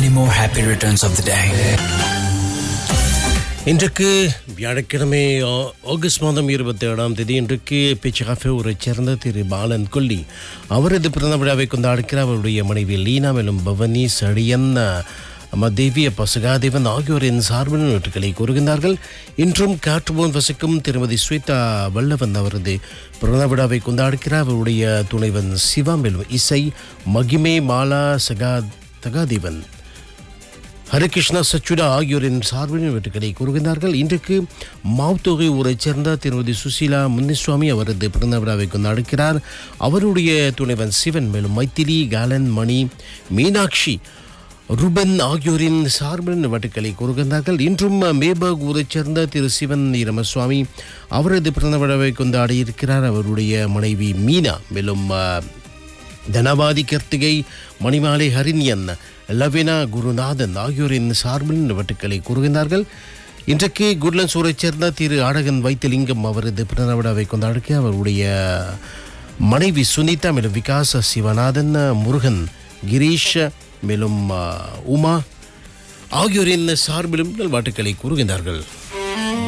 many more happy returns of the day. இன்றைக்கு வியாழக்கிழமை ஆ- August மாதம் இருபத்தி ஏழாம் தேதி இன்றைக்கு பிச்சாஃபே ஊரை சேர்ந்த திரு பாலன் கொல்லி அவரது பிறந்த விழாவை கொண்டாடுகிறார் அவருடைய மனைவி லீனா மேலும் பவனி சடியன் தேவிய பசுகாதேவன் ஆகியோரின் சார்பில் வீட்டுகளை கூறுகின்றார்கள் இன்றும் காற்றுபோன் வசிக்கும் திருமதி ஸ்வேதா வல்லவன் அவரது பிறந்த விழாவை கொண்டாடுகிறார் அவருடைய துணைவன் சிவா மேலும் இசை மகிமே மாலா சகா தகாதேவன் ஹரிகிருஷ்ணா சச்சுடா ஆகியோரின் சார்பில் வீட்டுக்களை கூறுகின்றார்கள் இன்றைக்கு மாவ்தொகை ஊரைச் சேர்ந்த திருமதி சுசீலா முன்னிசுவாமி அவரது பிறந்த விழாவை கொண்டாடுக்கிறார் அவருடைய துணைவன் சிவன் மேலும் மைத்திலி காலன் மணி மீனாட்சி ருபன் ஆகியோரின் சார்பில் வீட்டுக்களை கூறுகின்றார்கள் இன்றும் மேபக் ஊரைச் சேர்ந்த திரு சிவன் இரமசுவாமி அவரது பிறந்த விழாவை கொண்டாடி இருக்கிறார் அவருடைய மனைவி மீனா மேலும் அஹ், தனவாதி கர்த்திகை மணிமாலை ஹரிண்யன் லவினா குருநாதன் ஆகியோரின் சார்பில் வட்டுக்களை கூறுகின்றார்கள் இன்றைக்கு குட்லன்ஸ் ஊரைச் சேர்ந்த திரு ஆடகன் வைத்திலிங்கம் அவரது பிறந்த விழாவை கொண்டாடுக்க அவருடைய மனைவி சுனிதா மேலும் விகாச சிவநாதன் முருகன் கிரீஷ் மேலும் அஹ், உமா ஆகியோரின் சார்பிலும் நல்வாட்டுக்களை கூறுகின்றார்கள்